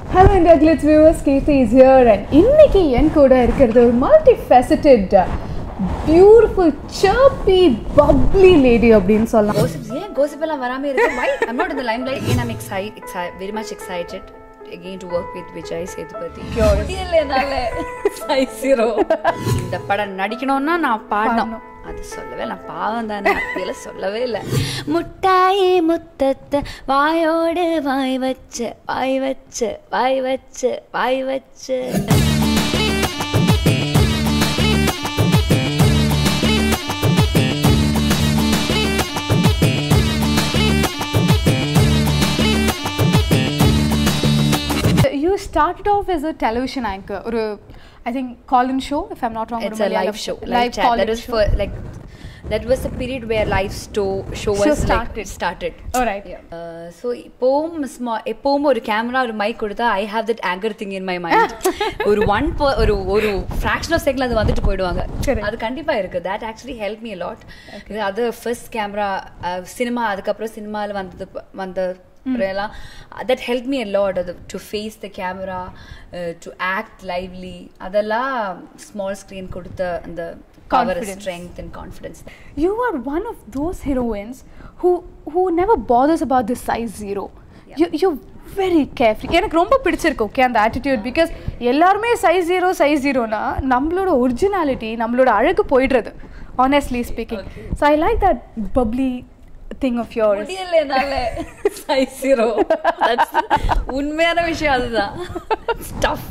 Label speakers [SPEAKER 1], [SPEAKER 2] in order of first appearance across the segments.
[SPEAKER 1] Hello India Glitz viewers Keerthi is here and இன்னைக்கு என் கூட இருக்கிறது ஒரு multi faceted beautiful chirpy bubbly lady அப்படின்னு சொல்லலாம்
[SPEAKER 2] gossips ஏன் gossip எல்லாம் வராம இருக்கு why i'm not in the limelight again i'm excited, excited very much excited again to work with Vijay Sethupathi முடியல என்னால size zero இந்த படம் நடிக்கணும்னா நான் பாடணும் அது சொல்லவே நான் பாவம் தானே அப்படியெல்லாம் சொல்லவே இல்லை முட்டாயே முத்தத்தை வாயோடு வாய் வச்சு வாய் வச்சு வாய் வச்சு வாய் வச்சு
[SPEAKER 1] you start off as a television anchor ஒரு I think call in show if I'm not wrong
[SPEAKER 2] it's a live show live
[SPEAKER 1] live
[SPEAKER 2] chat
[SPEAKER 1] call
[SPEAKER 2] that was for like that was the period where live show show was
[SPEAKER 1] Show
[SPEAKER 2] like,
[SPEAKER 1] started.
[SPEAKER 2] started
[SPEAKER 1] Alright.
[SPEAKER 2] So இப்போவும் ஸ்மா எப்பவும் ஒரு camera ஒரு mic கொடுத்தா I have that anchor thing in my mind ஒரு one ஒரு ஒரு fraction of second அது வந்துட்டு போயிடுவாங்க
[SPEAKER 1] Correct.
[SPEAKER 2] அது கண்டிப்பா இருக்கு that actually help me lot அது ஃபர்ஸ்ட் கேமரா சினிமா அதுக்கப்புறம் சினிமாவில் வந்தது வந்த எல்லாம் தட் ஹெல்ப் மீ லாட் அது to face the camera to act lively அதெல்லாம் ஸ்மால் ஸ்க்ரீன் கொடுத்த அந்த power
[SPEAKER 1] Confidence.
[SPEAKER 2] Strength and confidence
[SPEAKER 1] you are one of those heroines who who never bothers about the size zero you you very carefree எனக்கு ரொம்ப பிடிச்சிருக்கு okay அந்த attitude because எல்லாருமே size zero size ஜீரோனா நம்மளோட originality நம்மளோட அழகு போயிடுறது honestly speaking so I like that bubbly thing of yours
[SPEAKER 2] முடியல என்னால சைஸ் ஜீரோ உண்மையான விஷயம் அதுதான் ஸ்டஃப்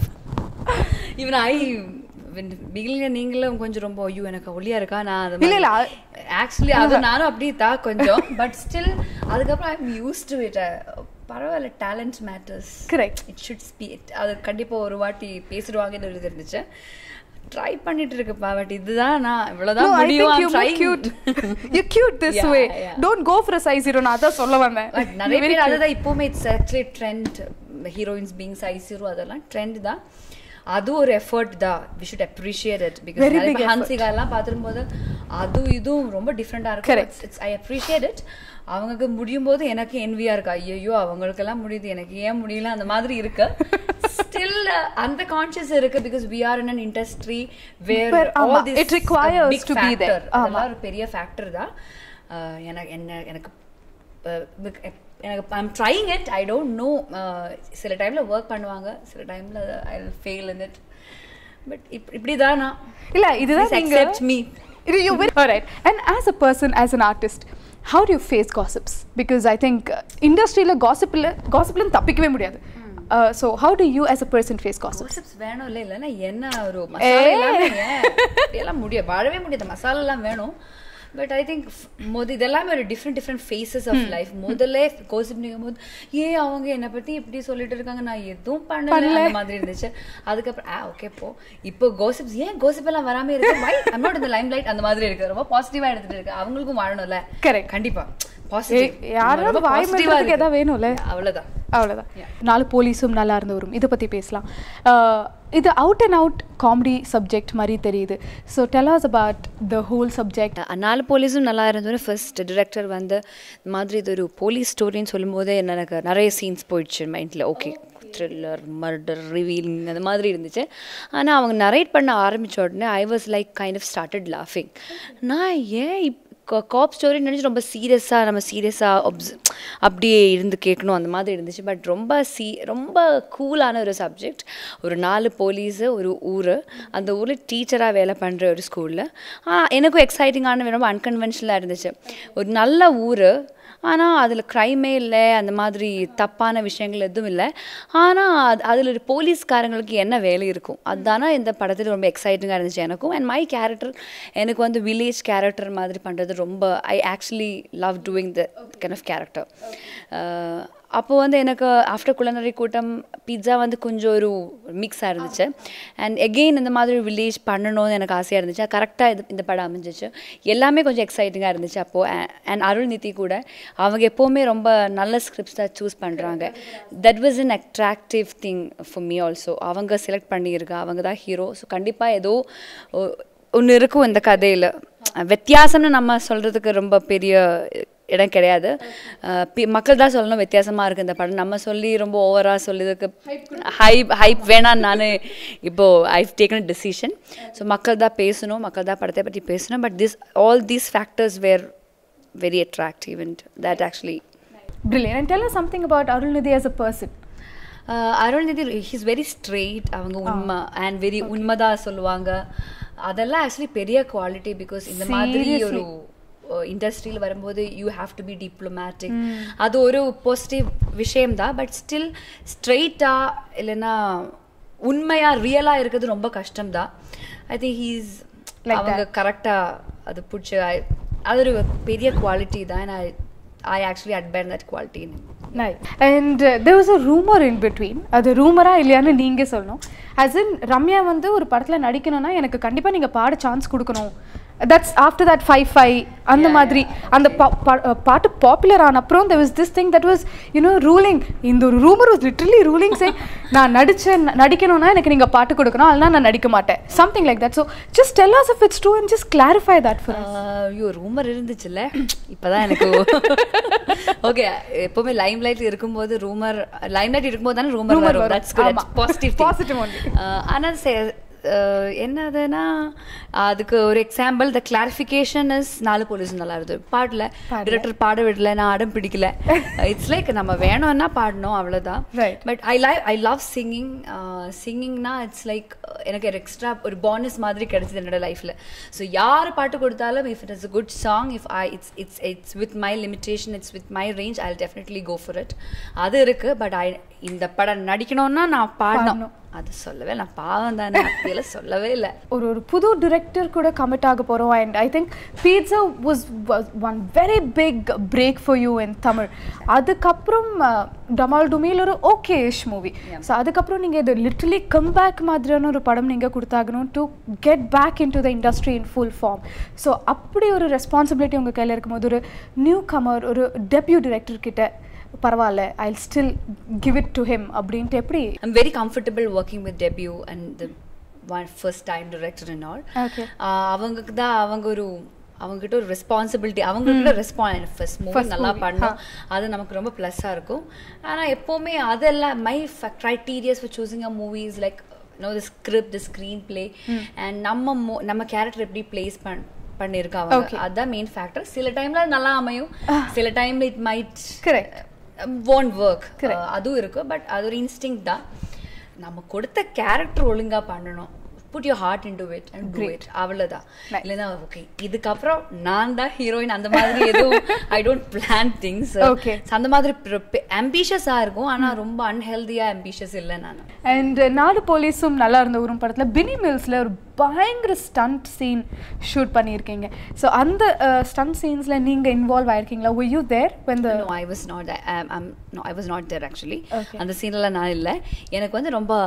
[SPEAKER 2] இவன் ஐ பிகிலிங்க நீங்களும் கொஞ்சம் ரொம்ப ஐயோ எனக்கு ஒல்லியா இருக்கா நான் அது
[SPEAKER 1] இல்ல, இல்ல,
[SPEAKER 2] ஆக்சுவலி அது நானும் அப்படி தான் கொஞ்சம் பட் ஸ்டில் அதுக்கப்புறம் I am use to it பரவாயில்ல talent matters
[SPEAKER 1] Correct.
[SPEAKER 2] It should ஸ்பீ அது கண்டிப்பா ஒரு வாட்டி பேசிடுவாங்கன்னு ஒரு இருந்துச்சு ட்ரை பண்ணிட்டு இருக்குப்பா பட் இதுதான் நான் இவ்வளவுதான்
[SPEAKER 1] No, I
[SPEAKER 2] முடியும்
[SPEAKER 1] think
[SPEAKER 2] I'm
[SPEAKER 1] you're more
[SPEAKER 2] trying.
[SPEAKER 1] cute. you're cute this
[SPEAKER 2] Yeah,
[SPEAKER 1] way.
[SPEAKER 2] yeah.
[SPEAKER 1] Don't go for a size zero. நான் அதான் சொல்ல வந்தேன்.
[SPEAKER 2] But நிறைய
[SPEAKER 1] You're very
[SPEAKER 2] பேர்
[SPEAKER 1] cute.
[SPEAKER 2] அதுதான் இப்போவுமே it's actually trend heroines being size hero அதெல்லாம் ட்ரெண்ட் தான் அது ஒரு எஃபர்ட் தான் we should appreciate it because
[SPEAKER 1] Very
[SPEAKER 2] நிறைய
[SPEAKER 1] big
[SPEAKER 2] பேர்
[SPEAKER 1] effort.
[SPEAKER 2] ஹன்சிகா எல்லாம் பார்த்துரும்போது அது இதுவும் ரொம்ப டிஃப்ரெண்டா
[SPEAKER 1] Correct.
[SPEAKER 2] இருக்கும் இட்ஸ் ஐ அப்ரிஷியேட் இட் அவங்களுக்கு முடியும் போது எனக்கு என்வியா இருக்கு ஐயோ அவங்களுக்கெல்லாம் முடியுது எனக்கு ஏன் முடியல அந்த மாதிரி இருக்கு ஸ்டில் அந்த கான்சியஸ் இருக்கு because we are in an industry where
[SPEAKER 1] Where, ஆமா, it requires to be there. ஆமா.
[SPEAKER 2] அதெல்லாம் ஒரு பெரிய ஃபேக்டர் தான் அஹ் எனக்கு என்ன எனக்கு அஹ் எனக்கு I'm trying it I don't know சில டைம்ல ஒர்க் பண்ணுவாங்க சில டைம்ல I fail in it but இப்படி தான் நான்
[SPEAKER 1] இல்ல இதுதான்
[SPEAKER 2] Please
[SPEAKER 1] நீங்க
[SPEAKER 2] accept me.
[SPEAKER 1] இது you very alright and as a person as an artist how do you face gossips because i think uh, industryல gossipல gossipல தப்பிக்கவே முடியாது uh, so how do you as a person face gossips
[SPEAKER 2] gossips வேணும் இல்ல இல்லைன்னா என்ன ஒரு மசாலா இல்லாம ஏன் இப்படியெல்லாம் முடியாது வாழவே முடியாது மசாலா எல்லாம் வேணும் பட் ஐ திங்க் மொத இதெல்லாமே ஒரு different different faces of life முதல்ல கோசிப் போது ஏ அவங்க என்னை பத்தி இப்படி சொல்லிட்டு இருக்காங்க நான் எதுவும் பண்ணல அந்த மாதிரி இருந்துச்சு அதுக்கப்புறம் ஆ ஓகே போ இப்போ கோசிப்ஸ் ஏன் கோசிப் எல்லாம் வராம இருக்கு வை ஐம் நாட் இந்த லைம் லைட் அந்த மாதிரி இருக்கு ரொம்ப பாசிட்டிவா எடுத்துட்டு இருக்கு அவங்களுக்கும் வாழணும்ல
[SPEAKER 1] Correct.
[SPEAKER 2] கண்டிப்பா
[SPEAKER 1] ஏய்,
[SPEAKER 2] பாசிட்டிவ்
[SPEAKER 1] யாராவது வாய் மன்றதுக்கு ஏதாவது வேணும்ல
[SPEAKER 2] அவ்வளவுதான்
[SPEAKER 1] அவ்வளோதான் நாலு போலீஸும் நல்லா இருந்தவரும் இதை பற்றி பேசலாம் Uh, இது out and out comedy subject மாதிரி தெரியுது so tell us about the whole subject
[SPEAKER 2] நாலு போலீஸும் நல்லா இருந்தோன்னு ஃபர்ஸ்ட் டிரெக்டர் வந்து இந்த மாதிரி இது ஒரு போலீஸ் ஸ்டோரின்னு சொல்லும்போது எனக்கு நிறைய சீன்ஸ் போயிடுச்சு மைண்டில் ஓகே த்ரில்லர் மர்டர் ரிவீலிங் அந்த மாதிரி இருந்துச்சு ஆனால் அவங்க நரேட் பண்ண ஆரம்பித்த உடனே I was like kind of started லாஃபிங் நான் ஏன் இப் காப் ஸ்டோரி நினச்சி ரொம்ப சீரியஸாக நம்ம சீரியஸாக ஒப்ஸ் அப்படியே இருந்து கேட்கணும் அந்த மாதிரி இருந்துச்சு பட் ரொம்ப சீ ரொம்ப கூலான ஒரு சப்ஜெக்ட் ஒரு நாலு போலீஸு ஒரு ஊர் அந்த ஊரில் டீச்சராக வேலை பண்ணுற ஒரு ஸ்கூலில் எனக்கும் எக்ஸைட்டிங்கான ரொம்ப அன்கன்வென்ஷனலாக இருந்துச்சு ஒரு நல்ல ஊர் ஆனால் அதில் க்ரைமே இல்லை அந்த மாதிரி தப்பான விஷயங்கள் எதுவும் இல்லை ஆனால் அது அதில் ஒரு போலீஸ்காரங்களுக்கு என்ன வேலை இருக்கும் அதுதானே இந்த படத்தில் ரொம்ப எக்ஸைட்டிங்காக இருந்துச்சு எனக்கும் அண்ட் மை கேரக்டர் எனக்கு வந்து வில்லேஜ் கேரக்டர் மாதிரி பண்ணுறது ரொம்ப I actually love doing the kind of character அப்போ வந்து எனக்கு ஆஃப்டர் குலனரி கூட்டம் பிட்ஸா வந்து கொஞ்சம் ஒரு மிக்ஸாக இருந்துச்சு அண்ட் எகெயின் இந்த மாதிரி வில்லேஜ் பண்ணணும்னு எனக்கு ஆசையாக இருந்துச்சு கரெக்டாக இது இந்த படம் அமைஞ்சிச்சு எல்லாமே கொஞ்சம் எக்ஸைட்டிங்காக இருந்துச்சு அப்போது அண்ட் அருள் நிதி கூட அவங்க எப்போவுமே ரொம்ப நல்ல ஸ்கிரிப்ட்ஸ் தான் சூஸ் பண்ணுறாங்க that was an attractive thing for me also அவங்க செலக்ட் பண்ணியிருக்கா அவங்க தான் ஹீரோ ஸோ கண்டிப்பாக ஏதோ ஒன்று இருக்கும் இந்த கதையில் வித்தியாசம்னு நம்ம சொல்கிறதுக்கு ரொம்ப பெரிய இடம் கிடையாது அஹ் பி- மக்கள் தான் சொல்லணும் வித்தியாசமாக இருக்குது இந்த படம் நம்ம சொல்லி ரொம்ப ஓவராக சொல்லியதுக்கு ஹைப் ஹைப் வேணான்னு நான் இப்போது ஐ டேக்கன் டிசிஷன் ஸோ மக்கள் தான் பேசணும் மக்கள் தான் படத்தை பற்றி பேசணும் but this all these factors were very attractive and that actually
[SPEAKER 1] Brilliant. And tell us something about Arulnidhi as a person.
[SPEAKER 2] Arulnidhi he's very straight அவங்க உண்மை அண்ட் வெரி உண்மைதான் சொல்லுவாங்க அதெல்லாம் ஆக்சுவலி பெரிய குவாலிட்டி பிகாஸ் இந்த மாதிரி ஒரு இண்டஸ்ட்ரியில் வரும்போது you have to be diplomatic அது ஒரு பாசிட்டிவ் விஷயம் தான் பட் ஸ்டில் ஸ்ட்ரெயிட்டாக இல்லைன்னா உண்மையா ரியலாக இருக்கிறது ரொம்ப கஷ்டம் தான் ஐ திங்க் ஹீஸ்
[SPEAKER 1] Like
[SPEAKER 2] அவங்க கரெக்டாக அது பிடிச்ச அது ஒரு பெரிய குவாலிட்டி தான் ஐ ஐ ஆக்சுவலி அட்பேர் that quality
[SPEAKER 1] Nice. And uh, there was a rumor in between. அது ரூமரா இல்லையான்னு நீங்க சொல்லணும் as in ரம்யா வந்து ஒரு படத்துல நடிக்கணும்னா எனக்கு கண்டிப்பா நீங்க பாட சான்ஸ் கொடுக்கணும் that's after that five five அந்த மாதிரி அந்த பா- பா- அஹ் பாட்டு பாப்புலர் ஆன அப்புறம் there was this thing that was you know ruling இந்த ஒரு rumour was literally ruling saying நான் நடிச்சேன் நடிக்கணும்னா எனக்கு நீங்க பாட்டு கொடுக்கணும் அதெல்லாம் நான் நடிக்க மாட்டேன் something like that so just tell us if it's true and just clarify that for us
[SPEAKER 2] ஐயோ ரூமர் இருந்துச்சுல்ல இப்பதான் எனக்கு ஓகே எப்பவுமே லைம் லைட் இருக்கும்போது ரூமர் லைம் லைட் இருக்கும்போது தானே ரூமர்
[SPEAKER 1] Rumour
[SPEAKER 2] வரும்
[SPEAKER 1] வரும்.
[SPEAKER 2] தட்ஸ் குட்
[SPEAKER 1] ஆமா.
[SPEAKER 2] Positive
[SPEAKER 1] Positive only.
[SPEAKER 2] ஆனா சே- அஹ், என்னதுன்னா அதுக்கு ஒரு எக்ஸாம்பிள் த கிளாரிஃபிகேஷன் இஸ் நாலு போலீஸ் நல்லா இருந்தது பாடல
[SPEAKER 1] பாடல.
[SPEAKER 2] டிரெக்டர் பாட விடல நான் அடம் பிடிக்கல இட்ஸ் லைக் நம்ம வேணும்னா பாடணும் அவ்வளவுதான்
[SPEAKER 1] Right.
[SPEAKER 2] But I live I love singing சிங்கிங்னா இட்ஸ் லைக் எனக்கு ஒரு எக்ஸ்ட்ரா ஒரு போனஸ் மாதிரி கிடைச்சது என்னோட லைஃப்பில் ஸோ யார் பாட்டு கொடுத்தாலும் if it is a good song if I it's it's it's with my limitation it's with my range I definitely go for it அது இருக்கு பட் ஐ இந்த படம் நடிக்கணும்னா நான் பாடணும்
[SPEAKER 1] பாடணும்.
[SPEAKER 2] அது சொல்லவே இல்லை. நான் பாவம் தானே அப்படியெல்லாம் சொல்லவே இல்லை
[SPEAKER 1] ஒரு ஒரு புது டிரெக்டர் கூட கமிட் ஆக போகிறோம் and I think pizza was one very big break for you in Tamil அதுக்கப்புறம் டமால் டுமில் ஒரு ஓகே இஷ் மூவி ஸோ அதுக்கப்புறம் நீங்கள் இது லிட்ரலி கம்பேக் மாதிரியான ஒரு படம் நீங்கள் கொடுத்தாகணும் to get back into the industry in full form so அப்படி ஒரு ரெஸ்பான்சிபிலிட்டி உங்கள் கையில் இருக்கும்போது ஒரு நியூ கமர் ஒரு டெபியூ டிரெக்டர் கிட்ட பரவாயில்ல I still give it to him அப்படின்ட்டு எப்படி
[SPEAKER 2] I'm very comfortable working with debut and the one first time director and all.
[SPEAKER 1] Okay.
[SPEAKER 2] ஆஹ் அவங்களுக்கு தான் அவங்க ஒரு அவங்ககிட்ட ஒரு ரெஸ்பான்சிபிலிட்டி அவங்ககிட்ட ரெஸ்பான்ஸ் ஃபர்ஸ்ட் மூவி
[SPEAKER 1] First
[SPEAKER 2] நல்லா
[SPEAKER 1] movie,
[SPEAKER 2] பண்ணோம் அது நமக்கு ரொம்ப ப்ளஸ்ஸாக இருக்கும் ஆனால் எப்போவுமே அதெல்லாம் my criterias for choosing a movies like know the script the screen play and நம்ம mo- நம்ம கேரக்டர் எப்படி பிளேஸ் பண் பண்ணியிருக்காங்க
[SPEAKER 1] Okay.
[SPEAKER 2] அதுதான் மெயின் ஃபேக்டர் சில டைம்ல அது நல்லா அமையும் சில டைம்ல it might
[SPEAKER 1] Correct.
[SPEAKER 2] won't work
[SPEAKER 1] Correct.
[SPEAKER 2] அதுவும் இருக்கு பட் அது ஒரு இன்ஸ்டிங் தான் நம்ம கொடுத்த கேரக்டர் ஒழுங்கா பண்ணணும் put your heart into it and do it அவ்வளோதான்
[SPEAKER 1] Nice.
[SPEAKER 2] இல்லைன்னா ஓகே இதுக்கப்புறம் நான் தான் ஹீரோயின் அந்த மாதிரி எதுவும் I don't plan things
[SPEAKER 1] Okay.
[SPEAKER 2] அந்த மாதிரி அம்பிஷியஸாக இருக்கும் ஆனா ரொம்ப அன்ஹெல்தியாக அம்பிஷியஸ் இல்லை நான்
[SPEAKER 1] அண்ட் நாலு போலீஸும் நல்லா இருந்த ஒரு படத்துல பினி மில்ஸ்ல ஒரு பயங்கர ஸ்டண்ட் சீன் ஷூட் பண்ணியிருக்கீங்க ஸோ அந்த ஸ்டண்ட் சீன்ஸ்ல நீங்க இன்வால்வ் ஆயிருக்கீங்களா were you there when the
[SPEAKER 2] no I was not no I was not there actually
[SPEAKER 1] Okay.
[SPEAKER 2] அந்த சீனில் நான் இல்லை எனக்கு வந்து ரொம்ப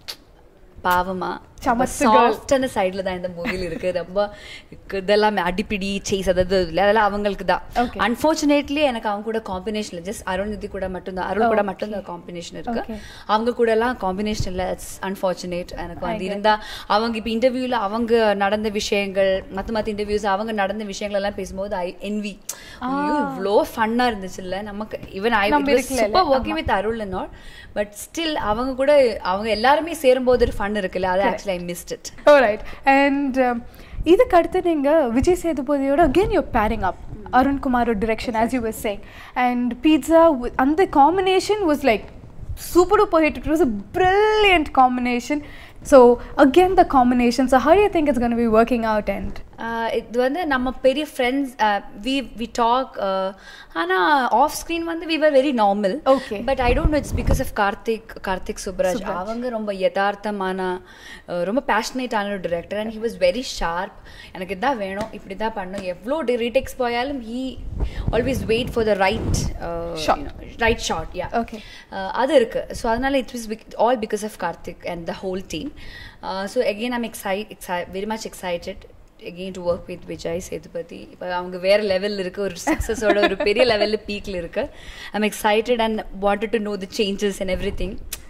[SPEAKER 2] பாவமா
[SPEAKER 1] சமத்து girl.
[SPEAKER 2] சாஃப்டான சைடில் தான் இந்த மூவியில் இருக்கு ரொம்ப இதெல்லாம் அடிப்பிடி சேஸ் அதாவது இல்லை அதெல்லாம் அவங்களுக்கு தான்
[SPEAKER 1] Okay.
[SPEAKER 2] அன்ஃபார்ச்சுனேட்லி எனக்கு அவங்க கூட காம்பினேஷன் ஜஸ்ட் அருண்நிதி கூட மட்டும்தான் அருள் கூட மட்டும்தான் காம்பினேஷன் இருக்கு
[SPEAKER 1] Okay.
[SPEAKER 2] அவங்க கூட எல்லாம் காம்பினேஷன் இல்லை இட்ஸ் அன்ஃபார்ச்சுனேட் எனக்கு
[SPEAKER 1] I
[SPEAKER 2] வந்து
[SPEAKER 1] get
[SPEAKER 2] இருந்தா அவங்க இப்போ இன்டர்வியூல அவங்க நடந்த விஷயங்கள் மற்ற மற்ற இன்டர்வியூஸ் அவங்க நடந்த விஷயங்கள் எல்லாம் பேசும்போது ஐ என்வி ஐயோ இவ்வளோ ஃபன்னா இருந்துச்சுல்ல நமக்கு ஈவன் ஐ
[SPEAKER 1] நம்ம இருக்கல,
[SPEAKER 2] super working with Arul and all but still அவங்க கூட அவங்க எல்லாருமே சேரும்போது ஒரு ஃபன் இருக்குல்ல அது actually I missed it
[SPEAKER 1] right and இதுக்கு அடுத்து நீங்க விஜய் சேதுபதியோட அகெயின் யூர் பேரிங் அப் அருண்குமாரோட direction as you was saying and pizza அந்த combination was like super duper hit it was a brilliant combination so again the combination so how do you think it's going to be working out and
[SPEAKER 2] ஆஹ் இது வந்து நம்ம பெரிய friends we we talk ஆனால் off screen வந்து we were very normal
[SPEAKER 1] Okay.
[SPEAKER 2] But I don't know it's because of Karthik Karthik Subbaraj
[SPEAKER 1] Subbaraj.
[SPEAKER 2] அவங்க ரொம்ப யதார்த்தமான அஹ், ரொம்ப பேஷனேட்டான ஒரு director and he was very sharp எனக்கு இதான் வேணும் இப்படி தான் பண்ணணும் எவ்வளோ ரீடெக்ஸ் போயாலும் he always wait for the right
[SPEAKER 1] Shot.
[SPEAKER 2] Right shot yeah
[SPEAKER 1] Okay.
[SPEAKER 2] அது இருக்கு ஸோ அதனால it was all because of Karthik and the whole team so again I'm excite excite very much excited again to work with Vijay Sethupathi இப்போ அவங்க வேற லெவலில் இருக்கு ஒரு சக்ஸஸோட ஒரு பெரிய லெவலில் பீக்கில் இருக்கு I'm excited and wanted to know the changes and everything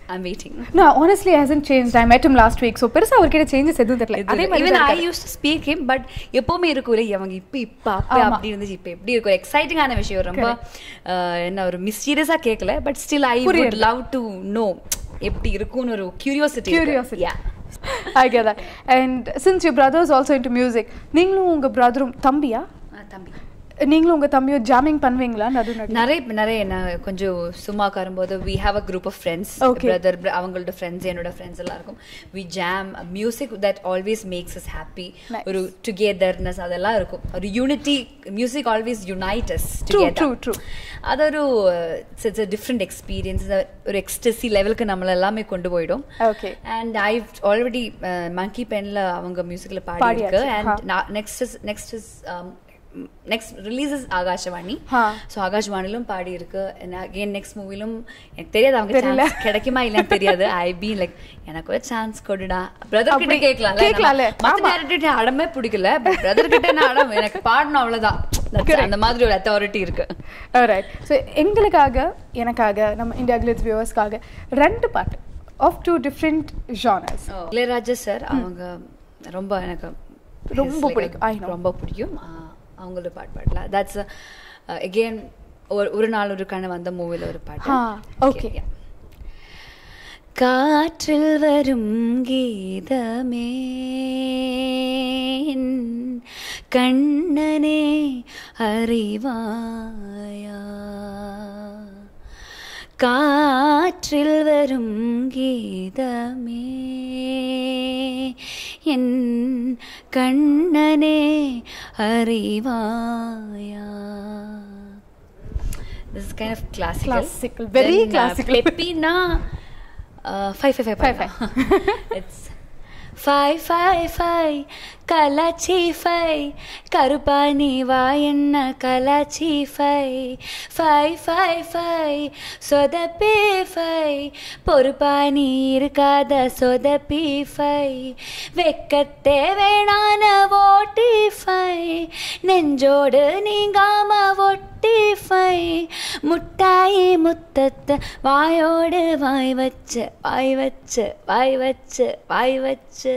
[SPEAKER 2] I'm waiting
[SPEAKER 1] No, honestly, it hasn't changed. I met him last week. So, பெருசா அவர்கிட்ட சேஞ்சஸ் எதுவும் தெரியல அதே மாதிரி
[SPEAKER 2] ஈவன்
[SPEAKER 1] தான்
[SPEAKER 2] ஐ
[SPEAKER 1] இருக்காரு.
[SPEAKER 2] Use to speak him but எப்பவுமே இருக்கும்ல அவங்க இப்போ இப்போ அப்போ
[SPEAKER 1] ஆமா.
[SPEAKER 2] அப்படி இருந்துச்சு இப்போ எப்படி இருக்கும் எக்ஸைட்டிங்கான விஷயம் ரொம்ப அஹ், என்ன ஒரு மிஸ்டீரியஸாக கேட்கல பட் ஸ்டில் ஐ வுட்
[SPEAKER 1] புரியுது.
[SPEAKER 2] லவ் டு நோ எப்படி இருக்கும்னு ஒரு curiosity
[SPEAKER 1] Curiosity.
[SPEAKER 2] Yeah
[SPEAKER 1] I get that. And since your brother is also into music, நீங்களும் உங்க பிரதரும் தம்பியா
[SPEAKER 2] தம்பி
[SPEAKER 1] நீங்களும் உங்க தம்பியும் ஜாமிங் பண்ணுவீங்களா நடு நடு
[SPEAKER 2] நிறைய நிறைய நான் கொஞ்சம் சும்மா உட்காரும்போது we have a group of friends
[SPEAKER 1] Okay.
[SPEAKER 2] Brother அவங்களோட ஃப்ரெண்ட்ஸ் என்னோட ஃப்ரெண்ட்ஸ் எல்லாம் இருக்கும் we jam music that always makes us happy
[SPEAKER 1] Nice.
[SPEAKER 2] ஒரு டுகெதர்னஸ் அதெல்லாம் இருக்கும் ஒரு unity music always unite us
[SPEAKER 1] True, true, true.
[SPEAKER 2] அதொரு இட்ஸ் அ டிஃப்ரெண்ட் எக்ஸ்பீரியன்ஸ் ஒரு எக்ஸ்டசி லெவலுக்கு நம்மள எல்லாமே கொண்டு போயிடும்
[SPEAKER 1] okay
[SPEAKER 2] and I already Monkey பென்ல அவங்க மியூசிக்ல பாடி இருக்கு
[SPEAKER 1] பாடியாச்சு,
[SPEAKER 2] and next is next is next releases Akashvani
[SPEAKER 1] ஆ.
[SPEAKER 2] ஸோ ஆகாஷ்வாணிலும் பாடி இருக்கு அகெயின் நெக்ஸ்ட் மூவிலும் எனக்கு தெரியாது அவங்க
[SPEAKER 1] தெரியல.
[SPEAKER 2] chance கிடைக்குமா இல்லைன்னு தெரியாது ஐ பீ லைக் எனக்கு ஒரு சான்ஸ் கொடுடா பிரதர் கிட்ட
[SPEAKER 1] அப்படி
[SPEAKER 2] கேட்கலாம்ல
[SPEAKER 1] கேட்கலாம்ல,
[SPEAKER 2] மற்ற
[SPEAKER 1] ஆமா.
[SPEAKER 2] டேரக்டர் அடமே பிடிக்கல பிரதர் கிட்ட நான் அடம் எனக்கு பாடணும் அவ்வளவுதான் That's it. அந்த மாதிரி ஒரு அத்தாரிட்டி இருக்கு
[SPEAKER 1] ரைட் ஸோ எங்களுக்காக எனக்காக நம்ம இந்தியா கிளிட்ஸ் வியூவர்ஸ்க்காக ரெண்டு பாட்டு of two different genres
[SPEAKER 2] Ilaiyaraaja sir அவங்க ரொம்ப எனக்கு
[SPEAKER 1] ரொம்ப
[SPEAKER 2] it's like
[SPEAKER 1] பிடிக்கும்.
[SPEAKER 2] a-
[SPEAKER 1] I know.
[SPEAKER 2] ரொம்ப பிடிக்கும் ஆ, அவங்களோட பாட்டு பாடலாம் தட்ஸ் அகெயின் ஒரு ஒரு நாள் ஒரு கனவு அந்த மூவில ஒரு பாட்டு
[SPEAKER 1] ஆ, okay.
[SPEAKER 2] yeah. காற்றில் வரும் கீதமே என் கண்ணனே அறிவாயா காற்றில் வரும் கீதமே என் கண்ணனே அறிவாயா This is kind of classical.
[SPEAKER 1] Classical, very
[SPEAKER 2] Then, uh,
[SPEAKER 1] classical.
[SPEAKER 2] Peppina, uh, five, five, five,
[SPEAKER 1] Five,
[SPEAKER 2] five. it's five, five, five. கலாச்சி ஃபை கருப்பாணி வா என்ன கலாச்சி ஃபை ஃபை ஃபை ஃபை சொதப்பி ஃபை பொறுப்பாணி இருக்காத சொதப்பி ஃபை வெக்கத்தே வேணான ஓட்டி ஃபை நெஞ்சோடு நீங்காம ஒட்டி ஃபை முட்டாயி முத்தத்தை வாயோடு வாய் வச்சு வாய் வச்சு வாய் வச்சு வாய் வச்சு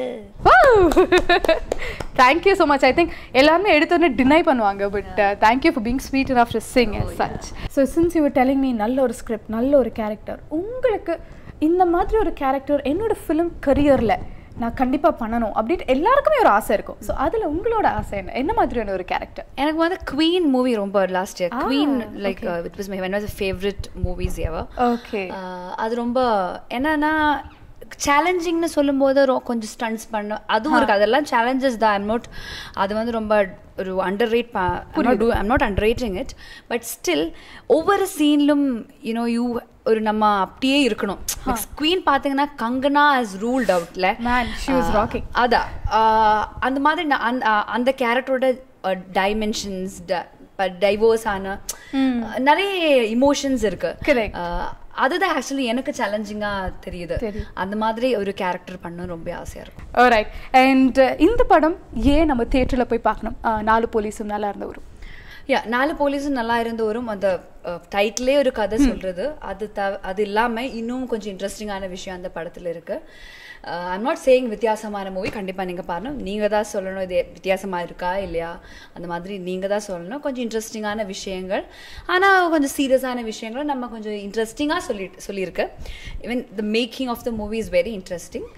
[SPEAKER 1] thank you so much I think எல்லாருமே எடுத்தோடனே டினை பண்ணுவாங்க but thank you for being sweet enough to sing as such so since you telling me நல்ல ஒரு ஸ்கிரிப்ட் நல்ல ஒரு கேரக்டர் உங்களுக்கு இந்த மாதிரி ஒரு கேரக்டர் என்னோட ஃபிலிம் கரியரில் நான் கண்டிப்பாக பண்ணணும் அப்படின்ட்டு எல்லாருக்குமே ஒரு ஆசை இருக்கும் ஸோ அதில் உங்களோட ஆசை என்ன என்ன மாதிரியான ஒரு கேரக்டர்
[SPEAKER 2] எனக்கு வந்து குவீன் மூவி ரொம்ப last year
[SPEAKER 1] Ah,
[SPEAKER 2] Queen like it was my one of favourite movies ever
[SPEAKER 1] okay
[SPEAKER 2] அது ரொம்ப என்னன்னா சேலஞ்சிங்னு சொல்லும்போது ரொ- கொஞ்சம் ஸ்டன்ஸ் பண்ண அதுவும் இருக்கு அதெல்லாம் சேலஞ்சஸ் தான் ஐம் நாட் அது வந்து ரொம்ப ஒரு under rate I'm not under rating it but still ஒவ்வொரு சீன்லும் யூனோ யூ ஒரு நம்ம அப்படியே இருக்கணும் குவீன் பார்த்தீங்கன்னா கங்கனா இஸ் ரூல்ட் அவுட்ல
[SPEAKER 1] Man, she was rocking.
[SPEAKER 2] அதான் ஆஹ் அந்த மாதிரி நான் அந்த ஆஹ் அந்த கேரக்டரோட டைமென்ஷன்ஸ் டைவோர்ஸ் ஆன நிறைய இமோஷன்ஸ் இருக்கு
[SPEAKER 1] Correct.
[SPEAKER 2] ஆஹ் அதுதான் ஆக்சுவலி எனக்கு சேலஞ்சிங்கா தெரியுது
[SPEAKER 1] தெரியுது.
[SPEAKER 2] அந்த மாதிரி ஒரு கேரக்டர் பண்ண ரொம்ப ஆசையா இருக்கும்
[SPEAKER 1] ரைட் அண்ட் இந்த படம் ஏன் நம்ம தியேட்டரில் போய் பார்க்கணும் Uh, நாலு போலீஸும் நல்லா இருந்தவரும்
[SPEAKER 2] யா நாலு போலீஸும் நல்லா இருந்து வரும் அந்த டைட்டிலே ஒரு கதை சொல்றது அது த அது இல்லாம இன்னும் கொஞ்சம் இன்ட்ரெஸ்டிங்கான விஷயம் அந்த படத்துல இருக்கு ஐம் நாட் சேயிங் வித்தியாசமான மூவி கண்டிப்பா நீங்க பாருங்க நீங்க தான் சொல்லணும் இது வித்தியாசமா இருக்கா இல்லையா அந்த மாதிரி நீங்க தான் சொல்லணும் கொஞ்சம் இன்ட்ரெஸ்டிங்கான விஷயங்கள் ஆனா கொஞ்சம் சீரியஸான விஷயங்களும் நம்ம கொஞ்சம் இன்ட்ரெஸ்டிங்காக சொல்லி சொல்லியிருக்கு even the making of the movie is very interesting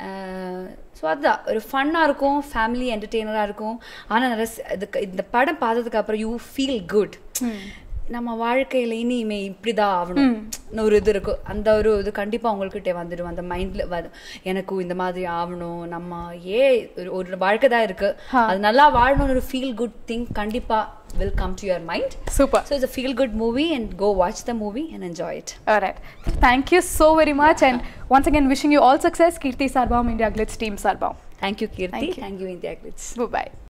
[SPEAKER 2] so அதுதான் ஒரு ஃபன்னாக இருக்கும் ஃபேமிலி என்டர்டெய்னராக இருக்கும் ஆனால் நிறைய ஸ்- இதுக்கு இந்த படம் பார்த்ததுக்கு அப்புறம் யூ ஃபீல் குட் நம்ம வாழ்க்கையில இனிமே இப்படிதான் ஆகணும் ஒரு இது இருக்கும் அந்த ஒரு இது கண்டிப்பா உங்கள்கிட்ட வந்துடும் அந்த மைண்ட்ல வரும் எனக்கும் இந்த மாதிரி ஆகணும் நம்ம ஏ ஒரு- ஒரு வாழ்க்கை தான் இருக்கு அது நல்லா வாழணும்னு ஒரு ஃபீல் குட் திங் கண்டிப்பா will come to your mind
[SPEAKER 1] super
[SPEAKER 2] so it's feel good movie and go watch the movie and enjoy it
[SPEAKER 1] Alright. Thank you so very much. And once again, wishing you all success. Kirti Sarbam, India Glitz team Sarbam.
[SPEAKER 2] Thank you Keerthi
[SPEAKER 1] Thank you.
[SPEAKER 2] Thank you India Glitz
[SPEAKER 1] Bye bye.